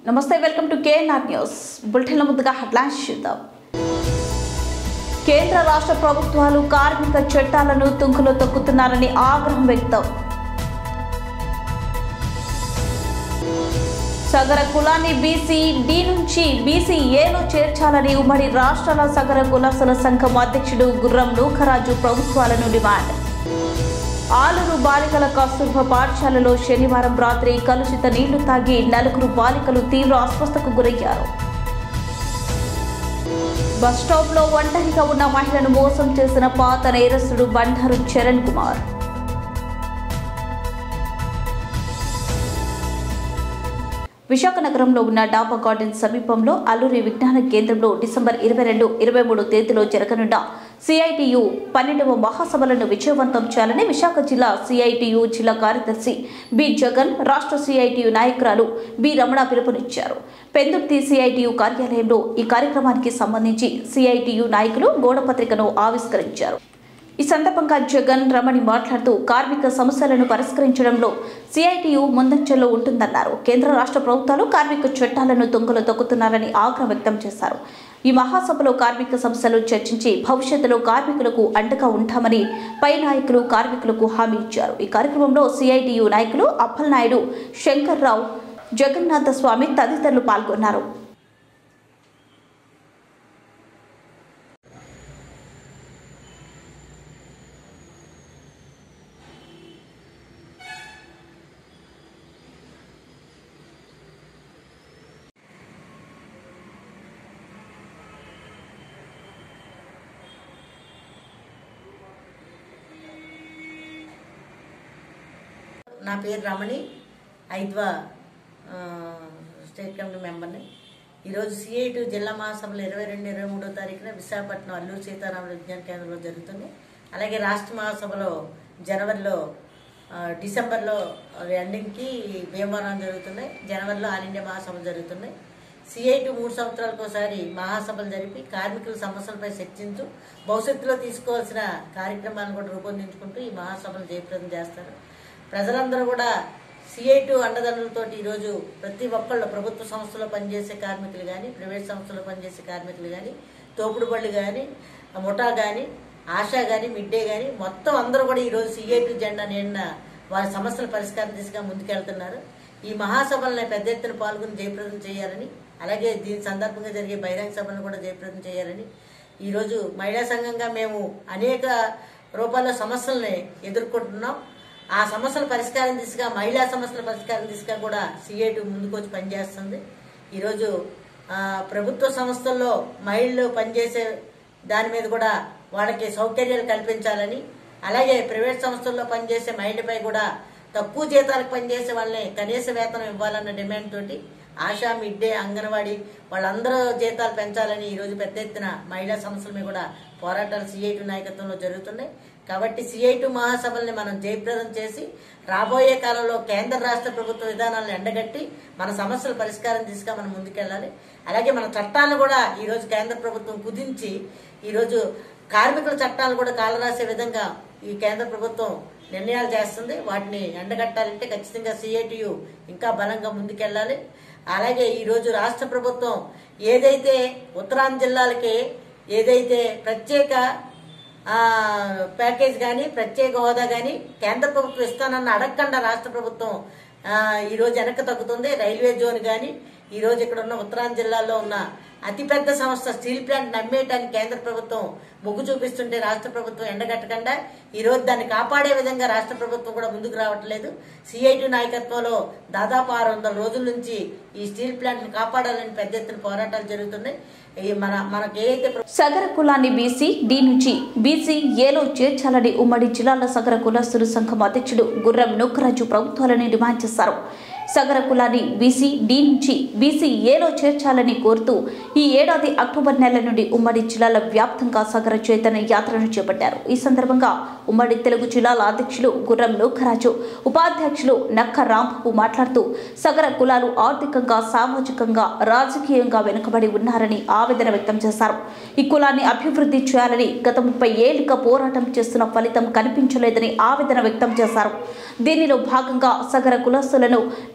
నమస్తే welcome to KNR news బులెటిన్ల ముందుగా హెడ్లైన్స్ చూద్దాం కేంద్ర రాష్ట్ర ప్రభుత్వాలు కార్మిక చట్టాలను తుంకులో తొక్కుతున్నారని ఆగ్రహం వ్యక్తం సగర కులాన్ని బీసీ డి నుంచి బీసీ ఏలో చేర్చాలని ఉమ్మడి రాష్ట్రాల సగర కులాసుల సంఘం అధ్యక్షుడు గుర్రం నూకరాజు ప్రభుత్వాలను డిమాండ్ ఆలూరు బాలికల కస్తూర్బా పాఠశాలలో శనివారం రాత్రి కలుషిత నీళ్లు తాగి నలుగురు బాలికలు తీవ్ర అస్వస్థకు గురయ్యారు బస్ స్టాప్ లో ఒంటరిగా ఉన్న మహిళను మోసం చేసిన పాత నేరస్తుడు బండారు చరణ్ కుమార్ విశాఖ నగరంలో ఉన్న డాబా గార్డెన్ సమీపంలో అల్లూరి విజ్ఞాన కేంద్రంలో డిసెంబర్ ఇరవై రెండు ఇరవై మూడు తేదీలో జరగనున్న సిఐటియు పన్నెండవ మహాసభలను విజయవంతం చేయాలని విశాఖ జిల్లా సిఐటియు జిల్లా కార్యదర్శి బి జగన్ రాష్ట్ర సిఐటియు నాయకురాలు బి రమణ పిలుపునిచ్చారు పెందుర్తి సిఐటియు కార్యాలయంలో ఈ కార్యక్రమానికి సంబంధించి సిఐటియు నాయకులు గోడపత్రికను ఆవిష్కరించారు ఈ సందర్భంగా జగన్ రమణి మాట్లాడుతూ కార్మిక సమస్యలను పరిష్కరించడంలో సిఐటియు ముందంజలో ఉంటుందన్నారు కేంద్ర రాష్ట్ర ప్రభుత్వాలు కార్మిక చట్టాలను తొంగలు తొక్కుతున్నారని ఆగ్రహం వ్యక్తం చేశారు ఈ మహాసభలో కార్మిక సమస్యలు చర్చించి భవిష్యత్తులో కార్మికులకు అండగా ఉంటామని పై నాయకులు కార్మికులకు హామీ ఇచ్చారు ఈ కార్యక్రమంలో సిఐటియు నాయకులు అప్పల్ నాయుడు శంకర్రావు జగన్నాథ స్వామి తదితరులు పాల్గొన్నారు నా పేరు రమణి ఐద్వా ఆ, స్టేట్ కమిటీ మెంబర్ని ఈరోజు సిఐ టు జిల్లా మహాసభలు ఇరవై రెండు ఇరవై మూడో తారీఖున విశాఖపట్నం అల్లూరు సీతారామరాజు విజ్ఞాన కేంద్రంలో జరుగుతుంది అలాగే రాష్ట్ర మహాసభలో జనవరిలో ఆ, డిసెంబర్లో ఎండింగ్కి భీమవరం జరుగుతున్నాయి జనవరిలో ఆల్ ఇండియా మహాసభలు జరుగుతున్నాయి సిఐ టు మూడు సంవత్సరాలకు ఒకసారి మహాసభలు జరిపి కార్మికుల సమస్యలపై చర్చించు భవిష్యత్తులో తీసుకోవాల్సిన కార్యక్రమాలను కూడా రూపొందించుకుంటూ ఈ మహాసభలు జయప్రదం చేస్తారు ప్రజలందరూ కూడా సిఐ టు అండదండలతో ఈరోజు ప్రతి ఒక్కళ్ళు ప్రభుత్వ సంస్థలో పనిచేసే కార్మికులు కానీ ప్రైవేట్ సంస్థలో పనిచేసే కార్మికులు కానీ తోపుడు బళ్ళు కానీ ముఠా కానీ ఆశా కానీ మిడ్డే కానీ మొత్తం అందరూ కూడా ఈరోజు సిఐ టు జెండా నిన్న వారి సమస్యల పరిష్కారం దిశగా ముందుకెళ్తున్నారు ఈ మహాసభలను పెద్ద ఎత్తున పాల్గొని జయప్రదం చేయాలని అలాగే దీని సందర్భంగా జరిగే బహిరంగ సభలను కూడా జయప్రదం చేయాలని ఈరోజు మహిళా సంఘంగా మేము అనేక రూపాల్లో సమస్యల్ని ఎదుర్కొంటున్నాం ఆ సమస్యల పరిష్కారం దిశగా మహిళా సమస్యల పరిష్కారం దిశగా కూడా సిఐటి ముందుకు వచ్చి పనిచేస్తుంది ఈరోజు ఆ, ప్రభుత్వ సంస్థల్లో మహిళలు పనిచేసే దాని మీద కూడా వాళ్ళకి సౌకర్యాలు కల్పించాలని అలాగే ప్రైవేట్ సంస్థల్లో పనిచేసే మహిళపై కూడా తక్కువ జీతాలకు పనిచేసే వాళ్ళని కనీస వేతనం ఇవ్వాలన్న డిమాండ్ తోటి ఆశా మిడ్ డే అంగన్వాడీ వాళ్ళందరూ జీతాలు పెంచాలని ఈరోజు పెద్ద ఎత్తున మహిళా సమస్యల మీద కూడా పోరాటాలు సిఐటి నాయకత్వంలో జరుగుతున్నాయి కాబట్టి సిఐటి మహాసభల్ని మనం జయప్రదం చేసి రాబోయే కాలంలో కేంద్ర రాష్ట్ర ప్రభుత్వ విధానాలను ఎండగట్టి మన సమస్యల పరిష్కారం దిశగా మనం ముందుకెళ్ళాలి అలాగే మన చట్టాలను కూడా ఈరోజు కేంద్ర ప్రభుత్వం కుదించి ఈరోజు కార్మికుల చట్టాలు కూడా కాలరాసే విధంగా ఈ కేంద్ర ప్రభుత్వం నిర్ణయాలు చేస్తుంది వాటిని ఎండగట్టాలంటే ఖచ్చితంగా సిఐటియు ఇంకా బలంగా ముందుకెళ్ళాలి అలాగే ఈరోజు రాష్ట్ర ప్రభుత్వం ఏదైతే ఉత్తరాంధ్ర జిల్లాలకి ఏదైతే ప్రత్యేక ఆ, ప్యాకేజ్ కానీ ప్రత్యేక హోదా కానీ కేంద్ర ప్రభుత్వం ఇస్తానన్న అడగకుండా రాష్ట్ర ప్రభుత్వం ఆ, ఈరోజు వెనక్కి తగ్గుతుంది రైల్వే జోన్ కానీ ఈరోజు ఇక్కడ ఉన్న ఉత్తరాంధ్ర జిల్లాలో ఉన్న అతిపెద్ద సంస్థ స్టీల్ ప్లాంట్ నమ్మేయటానికి కేంద్ర ప్రభుత్వం మొగ్గు చూపిస్తుంటే రాష్ట్ర ప్రభుత్వం ఎండగట్టకుండా ఈ రోజు దాన్ని కాపాడే విధంగా రాష్ట్ర ప్రభుత్వం కూడా ముందుకు రావట్లేదు సిఐటి నాయకత్వంలో దాదాపు ఆరు వందల రోజుల నుంచి ఈ స్టీల్ ప్లాంట్ ని కాపాడాలని పెద్ద ఎత్తున పోరాటాలు జరుగుతున్నాయి ఈ మన మనకి ఏదైతే ప్ర- సగర కులాన్ని బీసీ డి నుంచి బీసీ ఏలో చేర్చాలని ఉమ్మడి జిల్లాల సగర కులస్తుల సంఘం అధ్యక్షుడు గుర్రం నూకరాజు ప్రభుత్వాలని డిమాండ్ చేశారు సగర కులాన్ని బీసీ డి నుంచి బీసీ ఏలో చేర్చాలని కోరుతూ ఈ ఏడాది అక్టోబర్ నెల నుండి ఉమ్మడి జిల్లాల వ్యాప్తంగా సగర చైతన్య యాత్రను చేపట్టారు ఈ సందర్భంగా ఉమ్మడి తెలుగు జిల్లాల అధ్యక్షులు గుర్రం నూకరాజు ఉపాధ్యక్షులు నక్క రాంబాబు మాట్లాడుతూ సగర కులాలు ఆర్థికంగా సామాజికంగా రాజకీయంగా వెనుకబడి ఉన్నారని ఆవేదన వ్యక్తం చేశారు ఈ కులాన్ని అభివృద్ధి చేయాలని గత ముప్పై ఏళ్లుగా పోరాటం చేస్తున్న ఫలితం కనిపించలేదని ఆవేదన వ్యక్తం చేశారు దీనిలో భాగంగా సగర కులస్తులను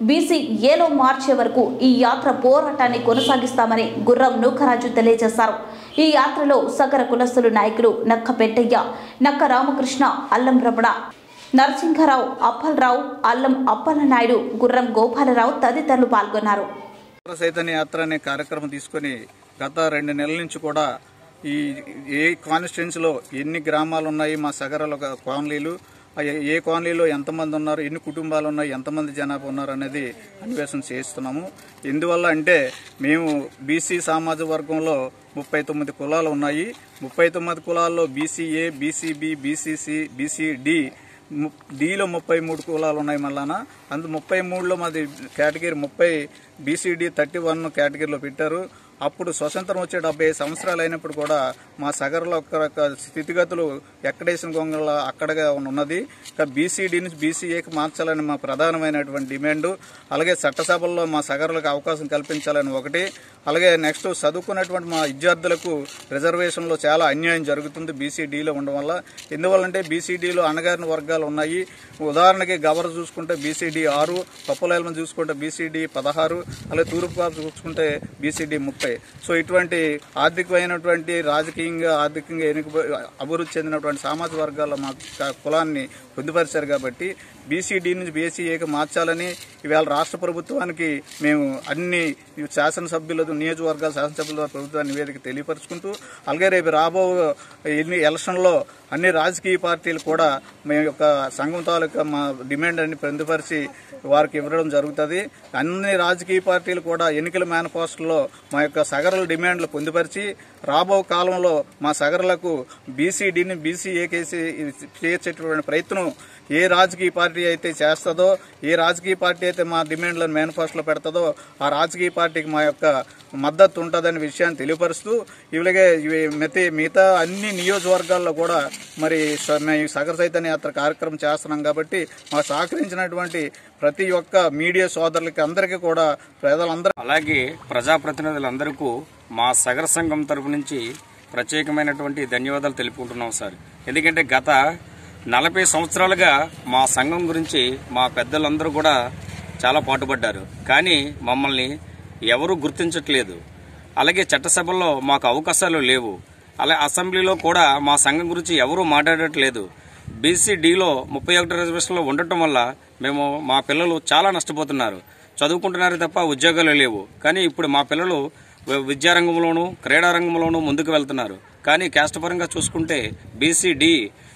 బీసీ ఏలో మార్చే వరకు ఈ యాత్ర పోరాటాన్ని కొనసాగిస్తామని గుర్రం నూకరాజు తెలియజేశారు ఈ యాత్రలో సగర కులస్తులు నాయకులు నక్క పెంటయ్య నక్క రామకృష్ణ అల్లం రమణ నరసింహరావు అప్పలరావు అల్లం అప్పలనాయుడు గుర్రం గోపాలరావు తదితరులు పాల్గొన్నారు చైతన్య యాత్ర అనే కార్యక్రమం తీసుకొని గత రెండు నెలల నుంచి కూడా ఈ ఏ కాన్స్టిట్యున్సీలో ఎన్ని గ్రామాలు ఉన్నాయి మా సగరల కాలనీలు ఆ ఏ- ఏ కాలనీలో ఎంతమంది ఉన్నారు ఎన్ని కుటుంబాలు ఉన్నాయి ఎంతమంది జనాభా ఉన్నారు అనేది అన్వేషణ చేస్తున్నాము ఎందువల్ల అంటే మేము బీసీ సామాజిక వర్గంలో ముప్పై తొమ్మిది కులాలు ఉన్నాయి ముప్పై తొమ్మిది కులాల్లో బీసీఏ బీసీబీ బీసీసీ బీసీడి ము- డిలో ముప్పై మూడు కులాలు ఉన్నాయి మళ్ళానా అందు ముప్పై మూడులో మాది కేటగిరీ ముప్పై బీసీడీ థర్టీ వన్ కేటగిరీలో పెట్టారు అప్పుడు స్వతంత్రం వచ్చే డెబ్బై ఐదు సంవత్సరాలు అయినప్పుడు కూడా మా సగర్లో ఒక స్థితిగతులు ఎక్కడేసిన గొంగళ అక్కడగా ఉన్నది ఇక బీసీడీ నుంచి బీసీఏకి మార్చాలని మా ప్రధానమైనటువంటి డిమాండ్ అలాగే చట్టసభల్లో మా సగర్లకు అవకాశం కల్పించాలని ఒకటి అలాగే నెక్స్ట్ చదువుకున్నటువంటి మా విద్యార్థులకు రిజర్వేషన్లో చాలా అన్యాయం జరుగుతుంది బీసీడీలో ఉండడం వల్ల ఎందువల్లంటే బీసీడీలో అణగారిన వర్గాలు ఉన్నాయి ఉదాహరణకి గవర్ చూసుకుంటే బీసీడీ ఆరు పప్పులేలను చూసుకుంటే బీసీడీ పదహారు అలాగే తూర్పుగోదావరి చూసుకుంటే బీసీడీ ముప్పై సో ఇటువంటి ఆర్థికమైనటువంటి రాజకీయంగా ఆర్థికంగా ఎన్నిక అభివృద్ధి చెందినటువంటి సామాజిక వర్గాల మా క- కులాన్ని పొందుపరిచారు కాబట్టి బీసీడీ నుంచి బీసీఏకి మార్చాలని ఇవాళ రాష్ట్ర ప్రభుత్వానికి మేము అన్ని శాసనసభ్యుల నియోజకవర్గాల శాసనసభ్యుల ద్వారా ప్రభుత్వాన్ని నివేదిక తెలియపరుచుకుంటూ అలాగే రేపు రాబో ఎన్ని ఎలక్షన్లో అన్ని రాజకీయ పార్టీలు కూడా మేము యొక్క సంఘం తాలూకా మా డిమాండ్ అన్ని పొందుపరిచి వారికి ఇవ్వడం జరుగుతుంది అన్ని రాజకీయ పార్టీలు కూడా ఎన్నికల మేనిఫెస్టోలో మా యొక్క సగరుల డిమాండ్లు పొందుపరిచి రాబో కాలంలో మా సగరులకు బీసీడీని బీసీఏకేసి చేర్చేటటువంటి ప్రయత్నం ఏ రాజకీయ పార్టీ అయితే చేస్తుందో ఏ రాజకీయ పార్టీ అయితే మా డిమాండ్లను మేనిఫెస్టోలో పెడుతుందో ఆ రాజకీయ పార్టీకి మా యొక్క మద్దతు ఉంటుందనే విషయాన్ని తెలియపరుస్తూ ఇలాగే ఇవి మిగతా మిగతా అన్ని నియోజకవర్గాల్లో కూడా మరి స- మేము సగర చైతన్య యాత్ర కార్యక్రమం చేస్తున్నాం కాబట్టి మాకు సహకరించినటువంటి ప్రతి ఒక్క మీడియా సోదరులకి అందరికీ కూడా ప్రజలందరూ అలాగే ప్రజాప్రతినిధులందరికీ మా సగర సంఘం తరపు నుంచి ప్రత్యేకమైనటువంటి ధన్యవాదాలు తెలుపుకుంటున్నాం సార్ ఎందుకంటే గత నలభై సంవత్సరాలుగా మా సంఘం గురించి మా పెద్దలందరూ కూడా చాలా పాటుపడ్డారు కానీ మమ్మల్ని ఎవరూ గుర్తించట్లేదు అలాగే చట్టసభల్లో మాకు అవకాశాలు లేవు అలాగే అసెంబ్లీలో కూడా మా సంఘం గురించి ఎవరూ మాట్లాడట్లేదు బీసీడీలో ముప్పై ఒకటి రిజర్వేషన్లో ఉండటం వల్ల మేము మా పిల్లలు చాలా నష్టపోతున్నారు చదువుకుంటున్నారు తప్ప ఉద్యోగాలు లేవు కానీ ఇప్పుడు మా పిల్లలు వి- విద్యారంగంలోనూ క్రీడారంగంలోనూ ముందుకు వెళ్తున్నారు కానీ క్యాస్ట్ పరంగా చూసుకుంటే బీసీడీ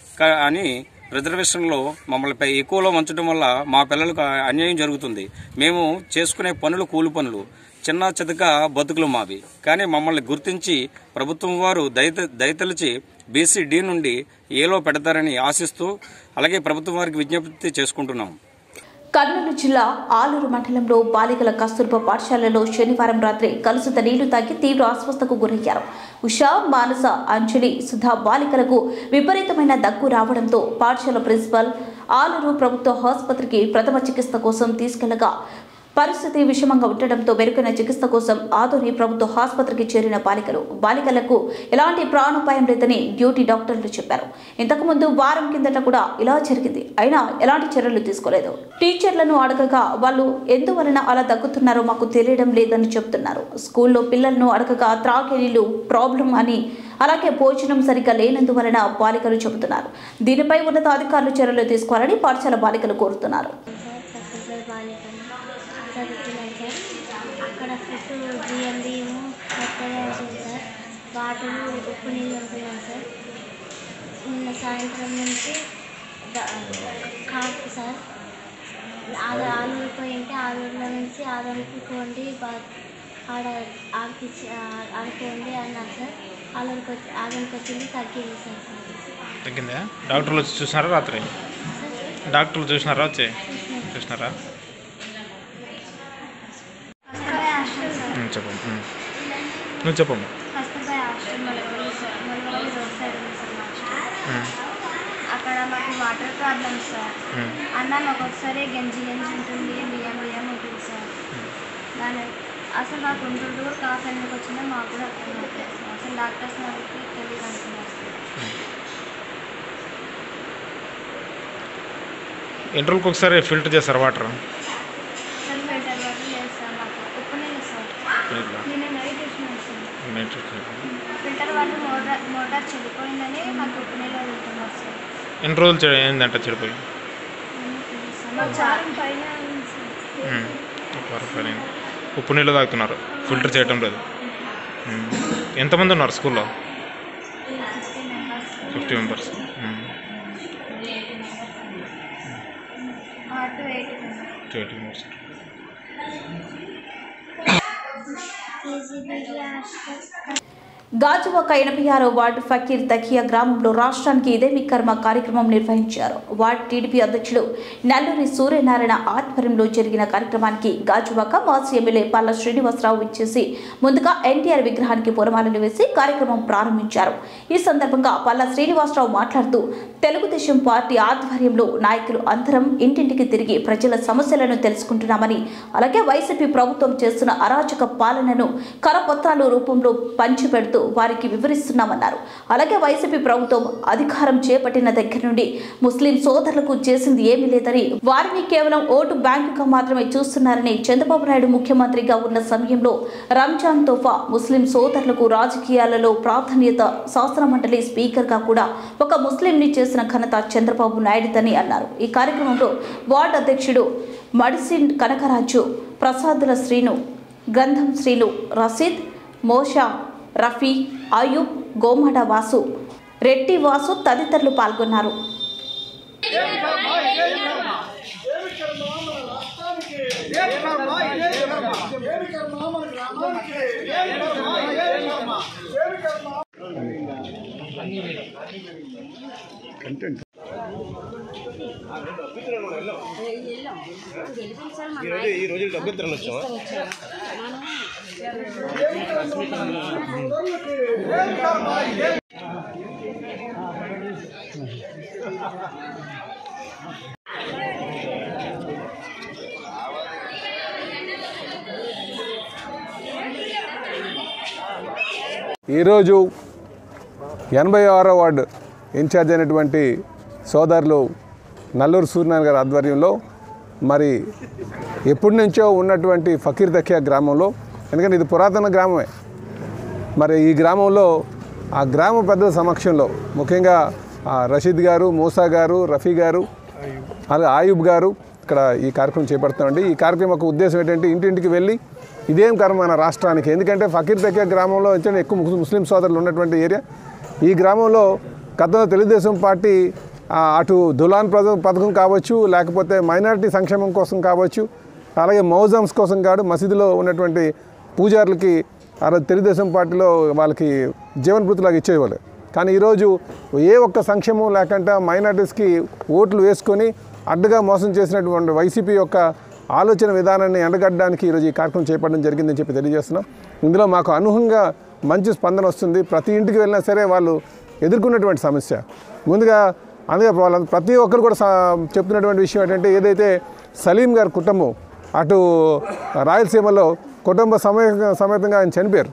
అని రిజర్వేషన్లో మమ్మల్ని పై ఎక్కువలో ఉంచడం వల్ల మా పిల్లలకు అన్యాయం జరుగుతుంది మేము చేసుకునే పనులు కూలి పనులు చిన్న చితక బతుకులు మావి కానీ మమ్మల్ని గుర్తించి ప్రభుత్వం వారు దయత దయతలిచి బీసీడీ నుండి ఏలో పెడతారని ఆశిస్తూ అలాగే ప్రభుత్వం వారికి విజ్ఞప్తి చేసుకుంటున్నాం కర్నూలు జిల్లా ఆలూరు మండలంలో బాలికల కస్తూర్బా పాఠశాలలో శనివారం రాత్రి కలుషిత నీళ్లు తాగి తీవ్ర అస్వస్థకు గురయ్యారు ఉషా మానస అంజలి సుధా బాలికలకు విపరీతమైన దగ్గు రావడంతో పాఠశాల ప్రిన్సిపల్ ఆలూరు ప్రభుత్వ ఆసుపత్రికి ప్రథమ చికిత్స కోసం తీసుకెళ్లగా పరిస్థితి విషమంగా ఉండడంతో మెరుగైన చికిత్స కోసం ఆదోని ప్రభుత్వ ఆసుపత్రికి చేరిన బాలికలు బాలికలకు ఎలాంటి ప్రాణాపాయం లేదని డ్యూటీ డాక్టర్లు చెప్పారు ఇంతకుముందు వారం కిందట కూడా ఇలా జరిగింది అయినా ఎలాంటి చర్యలు తీసుకోలేదు టీచర్లను అడగగా వాళ్ళు ఎందువలన అలా దగ్గుతున్నారో మాకు తెలియడం లేదని చెప్తున్నారు స్కూల్లో పిల్లలను అడగగా త్రాగే నీళ్లు ప్రాబ్లం అని అలాగే భోజనం సరిగ్గా లేనందువలన బాలికలు చెబుతున్నారు దీనిపై ఉన్నత అధికారులు చర్యలు తీసుకోవాలని పాఠశాల బాలికలు కోరుతున్నారు సార్ బాలికలు చదువుతున్నాను సార్ అక్కడ ఫుడ్ బియ్యం బియ్యము మెత్తగా ఉంటుంది సార్ వాటర్ ఉప్పు నీళ్ళు ఉంటున్నాయి సార్ నిన్న సాయంత్రం నుంచి ద- కాపు సార్ ఆలు ఆలూరు పోయింటే ఆలూరులో నుంచి ఆలూరుకి పోండి బా- ఆడ ఆడికి ఆడుకోండి అన్నారు సార్ ఆలూరుకి వచ్చి ఆలూరుకి వచ్చింది తగ్గింది సార్ తగ్గిందా డాక్టర్లు వచ్చి చూసినారా రాత్రి డాక్టర్లు చూసినారా వచ్చి చూసినారా కస్తూర్బాయ్ హాస్టల్ సార్ ఉమ్, చెప్పమ్మా ఉమ్. నువ్వు చెప్పమ్మా Kasturbai hostel Molagolli sir Molagolli road side ఉంది సార్ మా హాస్టల్ ఉమ్, అక్కడ మాకు వాటర్ ప్రాబ్లమ్ సార్ ఉమ్, అన్నం ఒక్కొక్కసారి గంజి గంజి ఉంటుంది బియ్యం బియ్యం ఉంటుంది సార్ దాని అసలు మాకు గుంటూరు కూడా కాఫ్ ఎందుకు వచ్చిందో మాకు కూడా అర్థం అవుతుంది సార్ అసలు డాక్టర్స్ నాకు తెలియదు అంటున్నారు సార్ ఎన్ని రోజులకు ఒకసారి ఫిల్టర్ చేస్తారు వాటర్ సార్ ఫిల్టర్ వాళ్ళు మోటార్ మోటార్ చెడిపోయిందని మాకు ఉప్పు నీళ్ళు వదులుతున్నారు సార్ ఎన్ని రోజులు చెడి ఏందంట చెడిపోయి చాలా పైన ఉంది సార్. ఉమ్. ఒక వారం పైన అయింది. ఉప్పు నీళ్ళు తాగుతున్నారు ఫిల్టర్ చేయటం లేదు ఉమ్. ఎంతమంది ఉన్నారు స్కూల్లో fifty members fifty members to eighty members twenty members ఈజీబీగా హాస్టల్ గాజువాక ఎనభై ఆరో వార్డు ఫకీర్ తకియా గ్రామంలో రాష్ట్రానికి ఇదేమి కర్మ కార్యక్రమం నిర్వహించారు వార్డు టీడీపీ అధ్యక్షులు నల్లూరి సూర్యనారాయణ ఆధ్వర్యంలో జరిగిన కార్యక్రమానికి గాజువాక మాజీ ఎమ్మెల్యే పల్ల శ్రీనివాసరావు ఇచ్చేసి ముందుగా ఎన్టీఆర్ విగ్రహానికి పూలమాలలు వేసి కార్యక్రమం ప్రారంభించారు ఈ సందర్భంగా పల్ల శ్రీనివాసరావు మాట్లాడుతూ తెలుగుదేశం పార్టీ ఆధ్వర్యంలో నాయకులు అందరం ఇంటింటికి తిరిగి ప్రజల సమస్యలను తెలుసుకుంటున్నామని అలాగే వైసీపీ ప్రభుత్వం చేస్తున్న అరాచక పాలనను కరపత్రాలు రూపంలో పంచిపెడుతూ వారికి వివరిస్తున్నామన్నారు అలాగే వైసీపీ ప్రభుత్వం అధికారం చేపట్టిన దగ్గర నుండి ముస్లిం సోదరులకు చేసింది ఏమీ లేదని వారిని కేవలం ఓటు బ్యాంకుగా మాత్రమే చూస్తున్నారని చంద్రబాబు నాయుడు ముఖ్యమంత్రిగా ఉన్న సమయంలో రంజాన్ తోఫా ముస్లిం సోదరులకు రాజకీయాలలో ప్రాధాన్యత శాసనమండలి స్పీకర్గా కూడా ఒక ముస్లింని చేసిన ఘనత చంద్రబాబు నాయుడుదని అన్నారు ఈ కార్యక్రమంలో వార్డు అధ్యక్షుడు మడిసిన్ కనకరాజు ప్రసాదుల శ్రీను గంధం శ్రీను రసీద్ మోషా రఫీ అయూబ్ గోమడ వాసు రెడ్డి వాసు తదితరులు పాల్గొన్నారు ఈరోజు ఎనభై ఆరో వార్డు ఇన్ఛార్జ్ అయినటువంటి సోదరులు నల్లూరు సూర్యనారాయణ గారి ఆధ్వర్యంలో మరి ఎప్పటి నుంచో ఉన్నటువంటి ఫకీర్ దఖ్యా గ్రామంలో ఎందుకంటే ఇది పురాతన గ్రామమే మరి ఈ గ్రామంలో ఆ గ్రామ పెద్దల సమక్షంలో ముఖ్యంగా ఆ, రషీద్ గారు మూసా గారు రఫీ గారు అలాగే ఆయుబ్ గారు ఇక్కడ ఈ కార్యక్రమం చేపడుతున్నామండి ఈ కార్యక్రమం యొక్క ఉద్దేశం ఏంటంటే ఇంటింటికి వెళ్ళి ఇదేం కర్మ మన రాష్ట్రానికి ఎందుకంటే ఫకీర్ దగ్గర గ్రామంలో వచ్చే ఎక్కువ ముస్లిం- ముస్లిం సోదరులు ఉన్నటువంటి ఏరియా ఈ గ్రామంలో గతంలో తెలుగుదేశం పార్టీ ఆ, అటు దులాన్ పథ పథకం కావచ్చు లేకపోతే మైనారిటీ సంక్షేమం కోసం కావచ్చు అలాగే మౌజమ్స్ కోసం కాదు మసీదులో ఉన్నటువంటి పూజారులకి ఆ రోజు తెలుగుదేశం పార్టీలో వాళ్ళకి జీవన భృతిలాగా ఇచ్చేవాళ్ళు కానీ ఈరోజు ఏ ఒక్క సంక్షేమం లేకుండా మైనార్టీస్కి ఓట్లు వేసుకొని అడ్డుగా మోసం చేసినటువంటి వైసీపీ యొక్క ఆలోచన విధానాన్ని ఎండగట్టడానికి ఈరోజు ఈ కార్యక్రమం చేపట్టడం జరిగిందని చెప్పి తెలియజేస్తున్నాం ఇందులో మాకు అనూహ్యంగా మంచి స్పందన వస్తుంది ప్రతి ఇంటికి వెళ్ళినా సరే వాళ్ళు ఎదుర్కొన్నటువంటి సమస్య ముందుగా అందుకే వాళ్ళ ప్రతి ఒక్కరు కూడా సా- చెప్తున్నటువంటి విషయం ఏంటంటే ఏదైతే సలీం గారి కుటుంబం అటు రాయలసీమలో కుటుంబ సమయ సమేతంగా ఆయన చనిపోయారు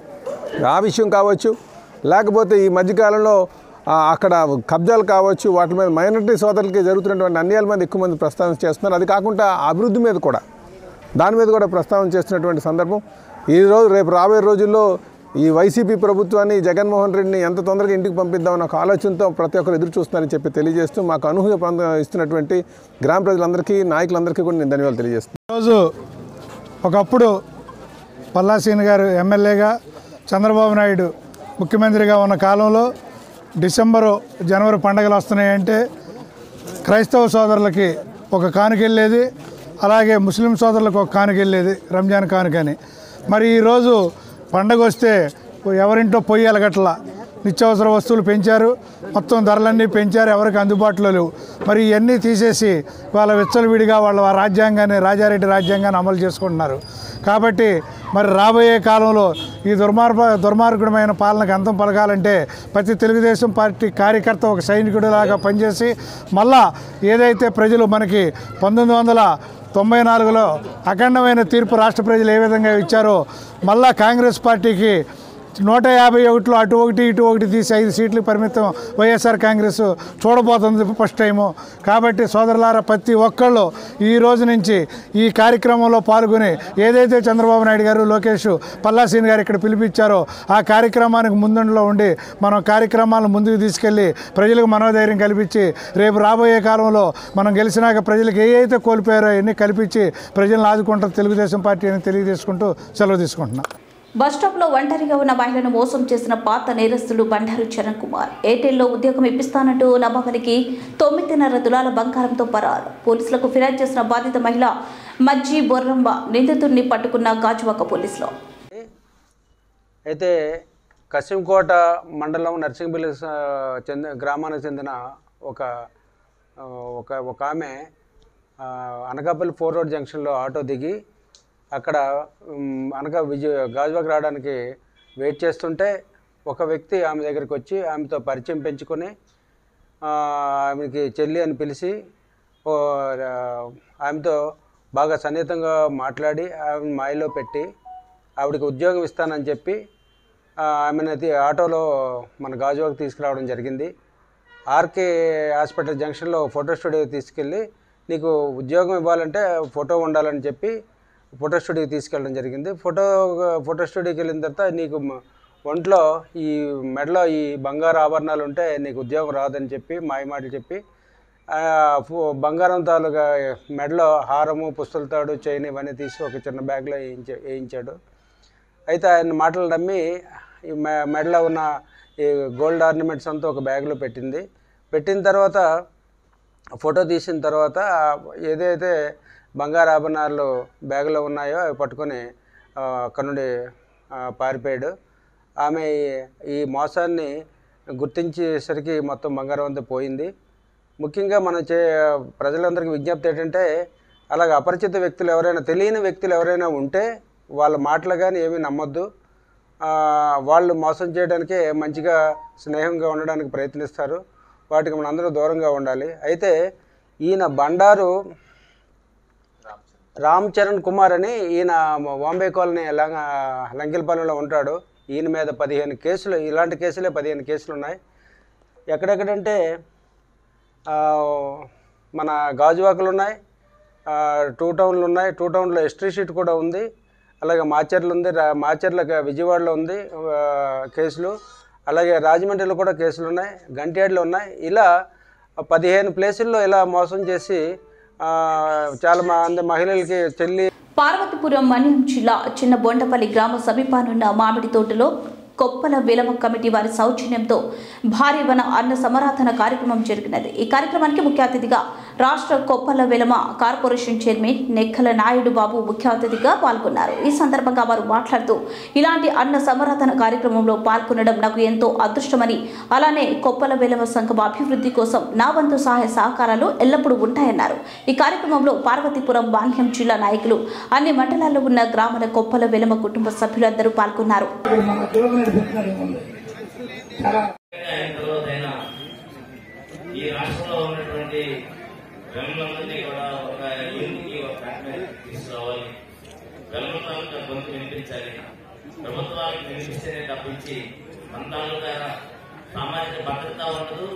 ఆ విషయం కావచ్చు లేకపోతే ఈ మధ్యకాలంలో ఆ, అక్కడ కబ్జాలు కావచ్చు వాటి మీద మైనారిటీ సోదరులకి జరుగుతున్నటువంటి అన్యాయాల మీద ఎక్కువ మంది ప్రస్తావన చేస్తున్నారు అది కాకుండా అభివృద్ధి మీద కూడా దాని మీద కూడా ప్రస్తావన చేస్తున్నటువంటి సందర్భం ఈ రోజు రేపు రాబోయే రోజుల్లో ఈ వైసీపీ ప్రభుత్వాన్ని జగన్మోహన్ రెడ్డిని ఎంత తొందరగా ఇంటికి పంపిద్దామన్న ఒక ఆలోచనతో ప్రతి ఒక్కరు ఎదురు చూస్తున్నారని చెప్పి తెలియజేస్తూ మాకు అనూహ్య పొంద ఇస్తున్నటువంటి గ్రామ ప్రజలందరికీ నాయకులందరికీ కూడా నేను ధన్యవాదాలు తెలియజేస్తున్నాను ఈరోజు ఒకప్పుడు పల్లాసీన్ గారు ఎమ్మెల్యేగా చంద్రబాబు నాయుడు ముఖ్యమంత్రిగా ఉన్న కాలంలో డిసెంబరు జనవరి పండగలు వస్తున్నాయంటే క్రైస్తవ సోదరులకి ఒక కానుక వెళ్ళేది అలాగే ముస్లిం సోదరులకు ఒక కానుక వెళ్ళేది రంజాన్ కానుకని మరి ఈరోజు పండగ వస్తే ఎవరింటో పొయ్యి ఎలగట్ల నిత్యావసర వస్తువులు పెంచారు మొత్తం ధరలన్నీ పెంచారు ఎవరికి అందుబాటులో లేవు మరి ఇవన్నీ తీసేసి వాళ్ళ విచ్చలవిడిగా వాళ్ళ రాజ్యాంగాన్ని రాజారెడ్డి రాజ్యాంగాన్ని అమలు చేసుకుంటున్నారు కాబట్టి మరి రాబోయే కాలంలో ఈ దుర్మార్గ దుర్మార్గుడమైన పాలనకు అంతం పలకాలంటే ప్రతి తెలుగుదేశం పార్టీ కార్యకర్త ఒక సైనికుడిలాగా పనిచేసి మళ్ళా ఏదైతే ప్రజలు మనకి పంతొమ్మిది వందల తొంభై నాలుగులో అఖండమైన తీర్పు రాష్ట్ర ప్రజలు ఏ విధంగా ఇచ్చారో మళ్ళా కాంగ్రెస్ పార్టీకి నూట యాభై ఒకటిలో అటు ఒకటి ఇటు ఒకటి తీసి ఐదు సీట్లు పరిమితం వైఎస్ఆర్ కాంగ్రెస్ చూడబోతుంది ఫస్ట్ టైము కాబట్టి సోదరులారా ప్రతి ఒక్కళ్ళు ఈ రోజు నుంచి ఈ కార్యక్రమంలో పాల్గొని ఏదైతే చంద్రబాబు నాయుడు గారు లోకేష్ పల్లాసీని గారు ఇక్కడ పిలిపించారో ఆ కార్యక్రమానికి ముందంలో ఉండి మనం కార్యక్రమాలను ముందుకు తీసుకెళ్ళి ప్రజలకు మనోధైర్యం కల్పించి రేపు రాబోయే కాలంలో మనం గెలిచినాక ప్రజలకు ఏ అయితే కోల్పోయారో అవన్నీ కల్పించి ప్రజలను ఆదుకుంటారు తెలుగుదేశం పార్టీ అని తెలియజేసుకుంటూ సెలవు తీసుకుంటున్నాం బస్టాప్లో ఒంటరిగా ఉన్న మహిళను మోసం చేసిన పాత నేరస్తుడు బండారు చరణ్ కుమార్ ఎయిర్టెల్లో ఉద్యోగం ఇప్పిస్తానంటూ నమ్మకానికి తొమ్మిదిన్నర తులాల బంగారంతో పరారు పోలీసులకు ఫిర్యాదు చేసిన బాధిత మహిళ మజ్జి బొర్రంబ నిందితుడిని పట్టుకున్న గాజువాక పోలీసులు అయితే కసింకోట మండలం నర్సింగ్బిల్లి చెందిన గ్రామానికి చెందిన ఒక ఆ, ఒక ఒక ఆమె ఆ, అనకాపల్లి ఫోర్ రోడ్ జంక్షన్లో ఆటో దిగి అక్కడ ఉమ్, అనగా విజయ గాజువాక రావడానికి వెయిట్ చేస్తుంటే ఒక వ్యక్తి ఆమె దగ్గరికి వచ్చి ఆమెతో పరిచయం పెంచుకొని ఆ, ఆమెకి చెల్లి అని పిలిచి ఓ, ఆ, ఆమెతో బాగా సన్నిహితంగా మాట్లాడి ఆమె మాయలో పెట్టి ఆవిడకి ఉద్యోగం ఇస్తానని చెప్పి ఆ, ఆమెను అయితే ఆటోలో మన గాజువాకు తీసుకురావడం జరిగింది ఆర్కే హాస్పిటల్ జంక్షన్లో ఫోటో స్టూడియో తీసుకెళ్ళి నీకు ఉద్యోగం ఇవ్వాలంటే ఫోటో ఉండాలని చెప్పి ఫోటో స్టూడియోకి తీసుకెళ్ళడం జరిగింది ఫోటో ఫోటో స్టూడియోకి వెళ్ళిన తర్వాత నీకు మ- ఒంట్లో ఈ మెడలో ఈ బంగారు ఆభరణాలు ఉంటే నీకు ఉద్యోగం రాదని చెప్పి మాయమాటలు చెప్పి ఆ, ఫు- బంగారం తాలూకా మెడలో హారము పుస్తలతాడు చైన్ ఇవన్నీ తీసి ఒక చిన్న బ్యాగ్లో వేయించా వేయించాడు అయితే ఆయన మాటలు నమ్మి ఈ మె- మెడలో ఉన్న ఈ గోల్డ్ ఆర్నమెంట్స్ అంతా ఒక బ్యాగ్లో పెట్టింది పెట్టిన తర్వాత ఫోటో తీసిన తర్వాత ఆ ఏదైతే బంగారు ఆభరణాలు బ్యాగ్లో ఉన్నాయో అవి పట్టుకొని ఆ, అక్కడ నుండి ఆ, పారిపోయాడు ఆమె ఈ- ఈ మోసాన్ని గుర్తించేసరికి మొత్తం బంగారం అంతా పోయింది ముఖ్యంగా మనం చే ప్రజలందరికీ విజ్ఞప్తి ఏంటంటే అలాగ అపరిచిత వ్యక్తులు ఎవరైనా తెలియని వ్యక్తులు ఎవరైనా ఉంటే వాళ్ళ మాటలు కానీ ఏమీ నమ్మొద్దు ఆ, వాళ్ళు మోసం చేయడానికే మంచిగా స్నేహంగా ఉండడానికి ప్రయత్నిస్తారు వాటికి మనం అందరూ దూరంగా ఉండాలి అయితే ఈయన బండారు రామ్ చరణ్ కుమార్ అని ఈయన బాంబే కాలనీ లంగ లంకిలపాలెంలో ఉంటాడు ఈయన మీద పదిహేను కేసులు ఇలాంటి కేసులే పదిహేను కేసులు ఉన్నాయి ఎక్కడెక్కడంటే ఆ, మన గాజువాకలు ఉన్నాయి ఆ, టూ టౌన్లు ఉన్నాయి టూ టౌన్లో ఎస్ట్రీ షీట్ కూడా ఉంది అలాగే మాచర్లు ఉంది రా- మాచర్ల విజయవాడలో ఉంది ఆ, కేసులు అలాగే రాజమండ్రిలో కూడా కేసులు ఉన్నాయి గంట్యాడలో ఉన్నాయి ఇలా పదిహేను ప్లేసుల్లో ఇలా మోసం చేసి ఆ, చాలా మంది మహిళలకి చెల్లి పార్వతీపురం మన్యం జిల్లా చిన్న బొండపల్లి గ్రామ సమీపానున్న మామిడి తోటలో కొప్పల విలమ కమిటీ వారి సౌజన్యంతో భారీ వన అన్న సమరాధన కార్యక్రమం జరిగినది ఈ కార్యక్రమానికి ముఖ్య అతిథిగా రాష్ట్ర కొప్పల విలమ కార్పొరేషన్ చైర్మన్ నెక్కల నాయుడు బాబు ముఖ్య అతిథిగా పాల్గొన్నారు ఈ సందర్భంగా వారు మాట్లాడుతూ ఇలాంటి అన్న సమరాధన కార్యక్రమంలో పాల్గొనడం నాకు ఎంతో అదృష్టమని అలానే కొప్పల విలమ సంఘం అభివృద్ధి కోసం నా వంతు సహాయ సహకారాలు ఎల్లప్పుడూ ఉంటాయన్నారు ఈ కార్యక్రమంలో పార్వతీపురం బాల్యం జిల్లా నాయకులు అన్ని మండలాల్లో ఉన్న గ్రామాల కొప్పల వెలమ కుటుంబ సభ్యులందరూ పాల్గొన్నారు రోజైనా ఈ రాష్ట్రంలో ఉన్నటువంటి వెల్లందరినీ కూడా ఒక యూనికి ఒక ప్యాకేజ్ తీసుకురావాలి వెల్లంతా గొంతు వినిపించాలి ప్రభుత్వానికి వినిపిస్తేనే తప్పించి మన తాలూకా సామాజిక భద్రత ఉండదు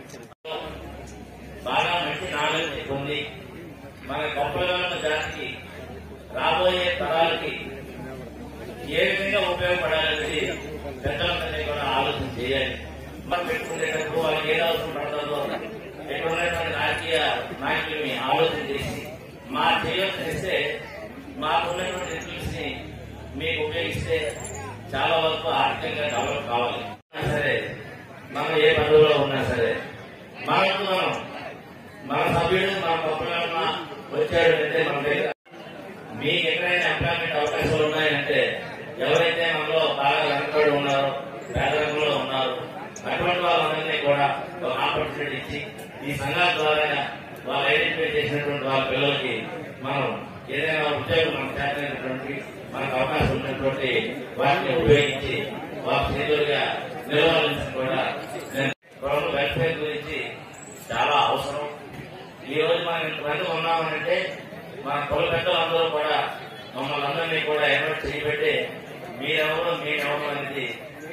బాగా మంచి నాలెడ్జ్ పొంది మన గొప్పగా జాతికి రాబోయే తరాలకి ఏ విధంగా ఉపయోగపడాలనేది పెద్దలందరినీ కూడా ఆలోచన చేయాలి మనం పెట్టుకునేటప్పుడు వాళ్ళకి ఏది అవసరం పడతారో ఇక్కడ ఉన్నటువంటి రాజకీయ నాయకుల్ని ఆలోచన చేసి మా చేయొచ్చిస్తే మాకున్నటువంటి ఇన్ఫ్లుయెన్స్ ని మీకు ఉపయోగిస్తే చాలా వరకు ఆర్థికంగా డెవలప్ కావాలి సరే మనం ఏ పదవిలో ఉన్నా సరే మనకు మనం మన సభ్యుడు మన గొప్పగా వచ్చాడు అంటే మన దగ్గర మీకు ఎక్కడైనా ఎంప్లాయ్మెంట్ అవకాశాలు ఉన్నాయంటే ఎవరైతే మనలో బాగా వెనకబడి ఉన్నారో పేదరికంలో ఉన్నారు అటువంటి వాళ్ళందరినీ కూడా ఒక ఆపర్చునిటీ ఇచ్చి ఈ సంఘాల ద్వారా వాళ్ళు ఐడెంటిఫై చేసినటువంటి వాళ్ళ పిల్లలకి మనం ఏదైనా ఉద్యోగం మనకు చేతనైనటువంటి మనకు అవకాశం ఉన్నటువంటి వాటిని ఉపయోగించి వాళ్ళ చేతులుగా నిలవాలని కూడా నేను గవర్నమెంట్ వెల్ఫేర్ గురించి చాలా అవసరం ఈ రోజు మనం ఇంతమంది ఉన్నామనంటే మన కుల పెద్దలందరూ కూడా మమ్మల్ని అందరినీ కూడా ఎన్నో చేయబెట్టి మీరెవరు మీరెవరు అనేది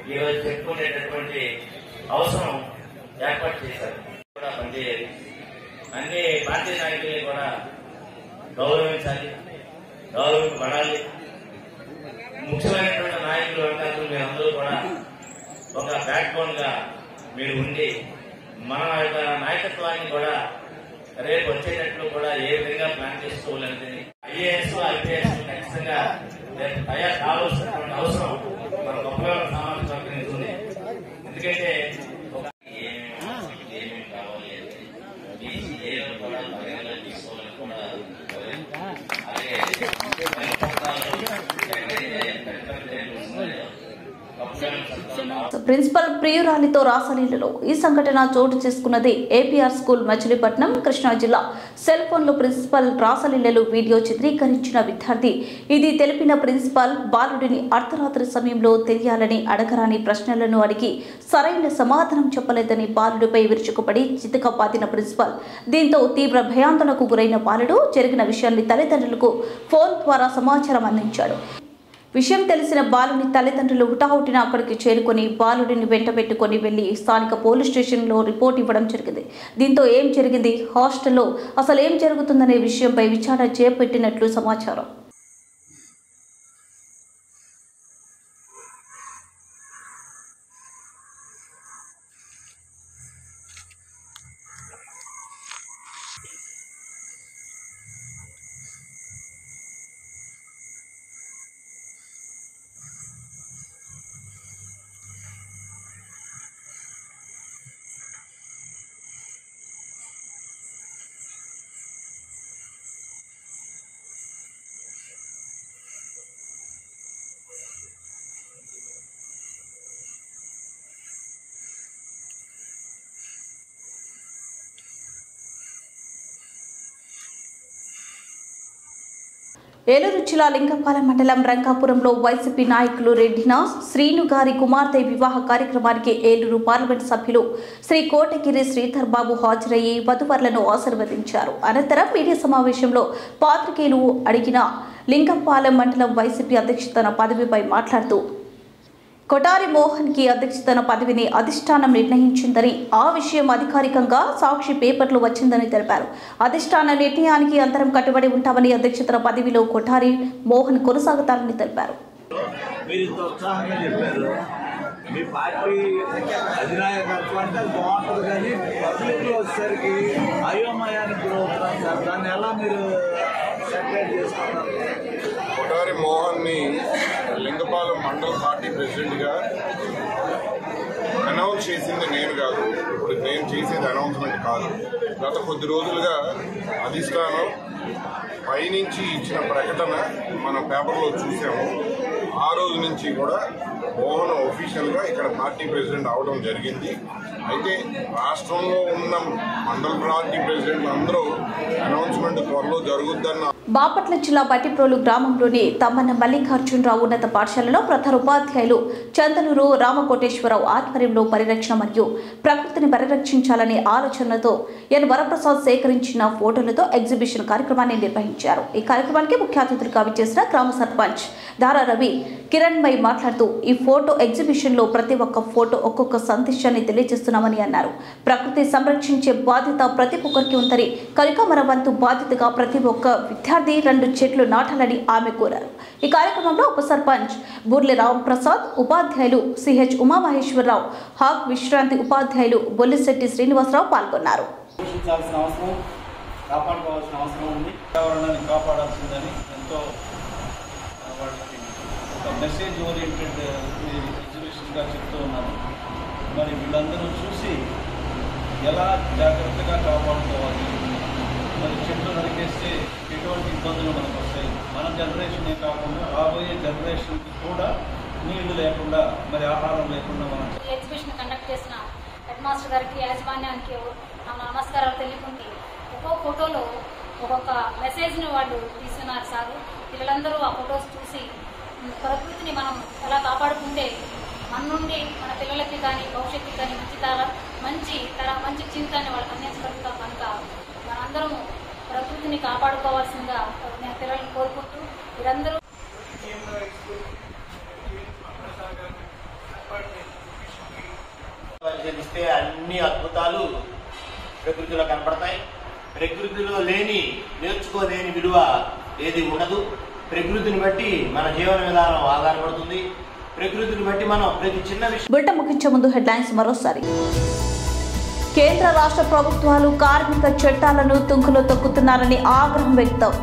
ఈరోజు చెప్పుకునేటటువంటి అవసరం ఏర్పాటు చేశారు కూడా పనిచేయాలి అన్ని పార్టీ నాయకుల్ని కూడా గౌరవించాలి గౌరవింపబడాలి ముఖ్యమైనటువంటి నాయకులు వెంకటలు మీరందరూ కూడా ఒక బ్యాక్ బోన్ గా మీరు ఉండి మన యొక్క నాయకత్వాన్ని కూడా రేపు వచ్చేటట్లు కూడా ఏ విధంగా ప్లాన్ చేసుకోవాలనేది ఐఏఎస్ ఐపీఎస్ ఖచ్చితంగా రేపు తయారు కావాల్సినటువంటి అవసరం మన గొప్పగా సామాజిక వర్గానికి ఉంది ఎందుకంటే ఒక ఏమేమి ఏమేమి కావాలి అంటే ఈ ఏమేమి కూడా పరిగణలో తీసుకోవాలని కూడా అలాగే కొన్ని చట్టాలు ఎక్కడైతే ఎక్కడైతే ఉన్నాయో తప్పుగా చట్టాలు ప్రిన్సిపల్ ప్రియురాలితో రాసలీలలో ఈ సంఘటన చోటు చేసుకున్నది ఏపీఆర్ స్కూల్ మచిలీపట్నం కృష్ణా జిల్లా సెల్ ఫోన్లో ప్రిన్సిపల్ రాసలీలలు వీడియో చిత్రీకరించిన విద్యార్థి ఇది తెలిపిన ప్రిన్సిపల్ బాలుడిని అర్ధరాత్రి సమయంలో తెలియాలని అడగరాని ప్రశ్నలను అడిగి సరైన సమాధానం చెప్పలేదని బాలుడిపై విరుచుకుపడి చితకపాతిన ప్రిన్సిపల్ దీంతో తీవ్ర భయాందోళనకు గురైన బాలుడు జరిగిన విషయాన్ని తల్లిదండ్రులకు ఫోన్ ద్వారా సమాచారం అందించాడు విషయం తెలిసిన బాలుని తల్లిదండ్రులు హుటాహుటిన అక్కడికి చేరుకొని బాలుడిని వెంటబెట్టుకొని వెళ్లి స్థానిక పోలీస్ స్టేషన్లో రిపోర్ట్ ఇవ్వడం జరిగింది దీంతో ఏం జరిగింది హాస్టల్లో అసలు ఏం జరుగుతుందనే విషయంపై విచారణ చేపట్టినట్లు సమాచారం ఏలూరు జిల్లా లింగపాలెం మండలం రంగాపురంలో వైసీపీ నాయకులు రెడ్డిన శ్రీను గారి కుమార్తె వివాహ కార్యక్రమానికి ఏలూరు పార్లమెంట్ సభ్యులు శ్రీ కోటగిరి శ్రీధర్ బాబు హాజరయ్యి వధువర్లను ఆశీర్వదించారు అనంతరం మీడియా సమావేశంలో పాత్రికేయులు అడిగిన లింగంపాలెం మండలం వైసీపీ అధ్యక్షతన పదవిపై మాట్లాడుతూ కొటారి మోహన్ కి అధ్యక్షతన పదవిని అధిష్టానం నిర్ణయించిందని ఆ విషయం అధికారికంగా సాక్షి పేపర్లు వచ్చిందని తెలిపారు అధిష్టాన నిర్ణయానికి అందరం కట్టుబడి ఉంటామని అధ్యక్షతన పదవిలో కొటారి మోహన్ కొనసాగుతారని తెలిపారు మీరు ఇంత ఉత్సాహంగా చెప్పారు మీ పార్టీ అధినాయకత్వం అంటే అది బాగుంటుంది కానీ పబ్లిక్లో వచ్చేసరికి అయోమయానికి గురవుతున్నాం సార్ దాన్ని ఎలా మీరు సెపరేట్ చేసుకున్నారు కొటారి మోహన్ని లింగపాలెం మండల పార్టీ ప్రెసిడెంట్గా అనౌన్స్ చేసింది నేను కాదు ఇప్పుడు నేను చేసేది అనౌన్స్మెంట్ కాదు గత కొద్ది రోజులుగా అధిష్టానం పైనుంచి ఇచ్చిన ప్రకటన మన పేపర్లో చూసాము ఆ రోజు నుంచి కూడా మోహన్ ఒఫీషియల్గా ఇక్కడ పార్టీ ప్రెసిడెంట్ అవడం జరిగింది అయితే రాష్ట్రంలో ఉన్న మండల పార్టీ ప్రెసిడెంట్లు అందరూ అనౌన్స్మెంట్ త్వరలో జరుగుద్దన్న బాపట్ల జిల్లా బట్టిప్రోలు గ్రామంలోని తమ్మన్న మల్లికార్జునరావు ఉన్నత పాఠశాలలో ప్రధాన ఉపాధ్యాయులు చందలూరు రామకోటేశ్వరరావు ఆధ్వర్యంలో పరిరక్షణ మరియు ప్రకృతిని పరిరక్షించాలనే ఆలోచనలతో ఎన్ వరప్రసాద్ సేకరించిన ఫోటోలతో ఎగ్జిబిషన్ కార్యక్రమాన్ని నిర్వహించారు ఈ కార్యక్రమానికి ముఖ్య అతిథులుగా విచ్చేసిన గ్రామ సర్పంచ్ దారా రవి కిరణ్ మై మాట్లాడుతూ ఈ ఫోటో ఎగ్జిబిషన్ లో ప్రతి ఒక్క ఫోటో ఒక్కొక్క సందేశాన్ని తెలియజేస్తున్నామని అన్నారు ప్రకృతి సంరక్షించే బాధ్యత ప్రతి ఒక్కరికి ఉందని కనుక మన వంతు బాధ్యతగా ప్రతి ఒక్క విద్యార్థి రెండు చెట్లు నాటాలని ఆమె కోరారు ఈ కార్యక్రమంలో ఉప సర్పంచ్ బుర్లి రాంప్రసాద్ ఉపాధ్యాయులు సిహెచ్ ఉమామహేశ్వరరావు హాక్ విశ్రాంతి ఉపాధ్యాయులు బొల్లిశెట్టి శ్రీనివాసరావు పాల్గొన్నారు పోషించాల్సిన అవసరం కాపాడుకోవాల్సిన అవసరం ఉంది పర్యావరణాన్ని కాపాడాల్సిందని ఎంతో ఆ, వాళ్ళకి ఒక మెసేజ్ ఓరియంటెడ్ ఎగ్జిబిషన్గా చెప్తూ ఉన్నాను మరి వీళ్ళందరూ చూసి ఎలా జాగ్రత్తగా కాపాడుకోవాలి మరి చెట్లు నరికేస్తే ఎటువంటి ఇబ్బందులు మనకు వస్తాయి మన జనరేషనే కాకుండా రాబోయే జనరేషన్కి కూడా నీళ్లు లేకుండా మరి ఆహారం లేకుండా మనం ఈ ఎగ్జిబిషన్ కండక్ట్ చేసిన హెడ్ మాస్టర్ గారికి యాజమాన్యానికి నా నమస్కారాలు తెలుపుకుంటూ ఒక్కో ఫోటోలో ఒక్కొక్క మెసేజ్ని వాళ్ళు తీసుకున్నారు సార్ పిల్లలందరూ ఆ ఫొటోస్ చూసి ఉమ్, ప్రకృతిని మనం ఎలా కాపాడుకుంటే మన నుండి మన పిల్లలకి కానీ భవిష్యత్తుకి కానీ మంచి తర మంచి తర మంచి జీవితాన్ని వాళ్ళకి అందించగలుగుతాం కనుక మనందరం ప్రకృతిని కాపాడుకోవాల్సిందిగా నేను పిల్లల్ని కోరుకుంటూ మీరందరూ ఏర్పాటు కనపడతాయి ప్రకృతిలో లేని నేర్చుకోలేని విలువ ఏది ఉండదు ప్రకృతిని బట్టి మన జీవన విధానం ఆధారపడుతుంది ప్రకృతిని బట్టి మనం ప్రతి చిన్న విషయం బులెటిన్ ముగించే ముందు హెడ్లైన్స్ మరోసారి కేంద్ర రాష్ట్ర ప్రభుత్వాలు కార్మిక చట్టాలను తుంకులో తొక్కుతున్నారని ఆగ్రహం వ్యక్తం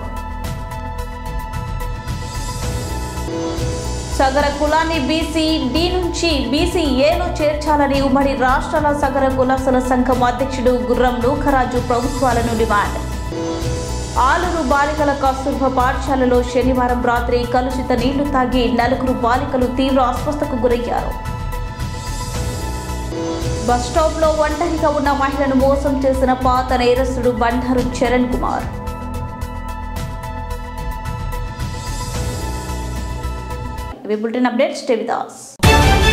సగర కులాన్ని బీసీ డి నుంచి బీసీ ఏలో చేర్చాలని ఉమ్మడి రాష్ట్రాల సగర కులాసల సంఘం అధ్యక్షుడు గుర్రం నూకరాజు ప్రభుత్వాలను డిమాండ్ ఆలూరు బాలికల కస్తూర్బా పాఠశాలలో శనివారం రాత్రి కలుషిత నీళ్లు తాగి నలుగురు బాలికలు తీవ్ర అస్వస్థకు గురయ్యారు బస్ స్టాప్ లో ఒంటరిగా ఉన్న మహిళను మోసం చేసిన పాత నేరస్తుడు బండారు చరణ్ కుమార్ ఇవి bulletin updates stay with us.